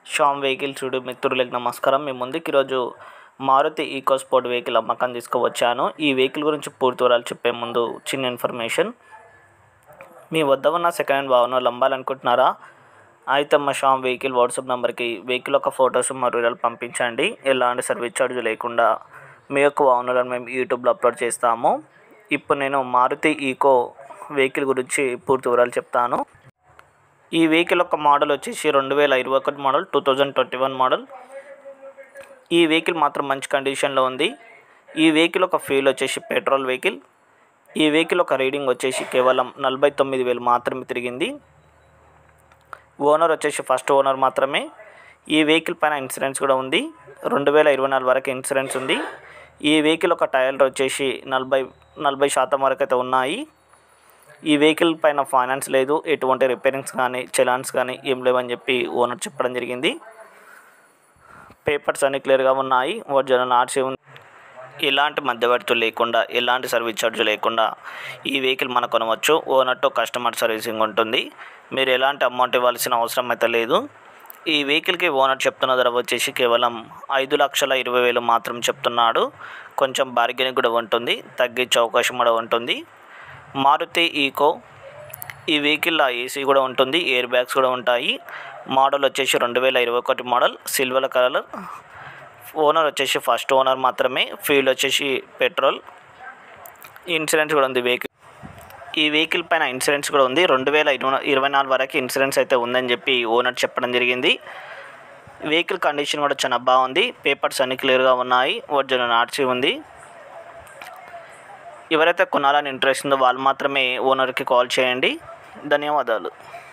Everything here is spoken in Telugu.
శ్యామ్ వెహికల్ చూడు మిత్రులకు నమస్కారం మీ ముందుకు ఈరోజు మారుతి ఈకో స్పోర్ట్ వెహికల్ అమ్మకం తీసుకువచ్చాను ఈ వెహికల్ గురించి పూర్తి వివరాలు చెప్పే ముందు చిన్న ఇన్ఫర్మేషన్ మీ వద్ద ఉన్న సెకండ్ హ్యాండ్ వాహనాలు అమ్మాలనుకుంటున్నారా అయితే మా శ్యామ్ వెహికల్ వాట్సాప్ నెంబర్కి వెహికల్ యొక్క ఫొటోస్ మరియు వివరాలు పంపించండి ఎలాంటి సర్వీస్ ఛార్జ్ లేకుండా మీ యొక్క వాహనాలను మేము యూట్యూబ్లో అప్లోడ్ చేస్తాము ఇప్పుడు నేను మారుతి ఈకో వెహికల్ గురించి పూర్తి వివరాలు చెప్తాను ఈ వెహికల్ యొక్క మోడల్ వచ్చేసి రెండు వేల ఇరవై ఒకటి model two thousand twenty one model ఈ వెహికల్ మాత్రం మంచి కండిషన్లో ఉంది ఈ వెహికల్ ఒక ఫ్యూల్ వచ్చేసి పెట్రోల్ వెహికల్ ఈ వెహికల్ ఒక రీడింగ్ వచ్చేసి కేవలం నలభై తొమ్మిది వేలు మాత్రమే తిరిగింది ఓనర్ వచ్చేసి ఫస్ట్ ఓనర్ మాత్రమే ఈ వెహికల్ పైన ఇన్సూరెన్స్ కూడా ఉంది రెండు వేల ఇరవై నాలుగు వరకు ఇన్సూరెన్స్ ఉంది ఈ వెహికల్ ఒక టైర్లు వచ్చేసి నలభై నలభై శాతం వరకు అయితే ఉన్నాయి ఈ వెహికల్ పైన ఫైనాన్స్ లేదు ఎటువంటి రిపేరింగ్స్ కానీ చలాన్స్ కానీ ఏం లేవని చెప్పి ఓనర్ చెప్పడం జరిగింది పేపర్స్ అన్ని క్లియర్గా ఉన్నాయి ఒరిజినల్ ఆర్సీ ఉంది ఎలాంటి మధ్యవర్తులు లేకుండా ఎలాంటి సర్వీస్ ఛార్జ్ లేకుండా ఈ వెహికల్ మనం కొనవచ్చు ఓనర్ టు కస్టమర్ సర్వీసింగ్ ఉంటుంది మీరు ఎలాంటి అమౌంట్ ఇవ్వాల్సిన అవసరం అయితే లేదు ఈ వెహికల్కి ఓనర్ చెప్తున్న ధర వచ్చేసి కేవలం ఐదు లక్షల ఇరవై వేలు మాత్రం చెప్తున్నాడు కొంచెం బార్గెనింగ్ కూడా ఉంటుంది తగ్గించే అవకాశం కూడా ఉంటుంది మారుతి ఈకో ఈ వెహికల్లో ఏసీ కూడా ఉంటుంది ఎయిర్ బ్యాగ్స్ కూడా ఉంటాయి మోడల్ వచ్చేసి రెండు వేల ఇరవై ఒకటి మోడల్ సిల్వర్ కలర్ ఓనర్ వచ్చేసి ఫస్ట్ ఓనర్ మాత్రమే ఫ్యూల్ వచ్చేసి పెట్రోల్ ఇన్సూరెన్స్ కూడా ఉంది వెహికల్ ఈ వెహికల్ పైన ఇన్సూరెన్స్ కూడా ఉంది రెండు వేల ఇరవై ఇరవై నాలుగు వరకు ఇన్సూరెన్స్ అయితే ఉందని చెప్పి ఓనర్ చెప్పడం జరిగింది వెహికల్ కండిషన్ కూడా చాలా బాగుంది పేపర్స్ అన్ని క్లియర్గా ఉన్నాయి ఒరిజినల్ ఆర్సీ ఉంది ఎవరైతే కొనాలని ఇంట్రెస్ట్ ఉందో వాళ్ళు మాత్రమే ఓనర్కి కాల్ చేయండి ధన్యవాదాలు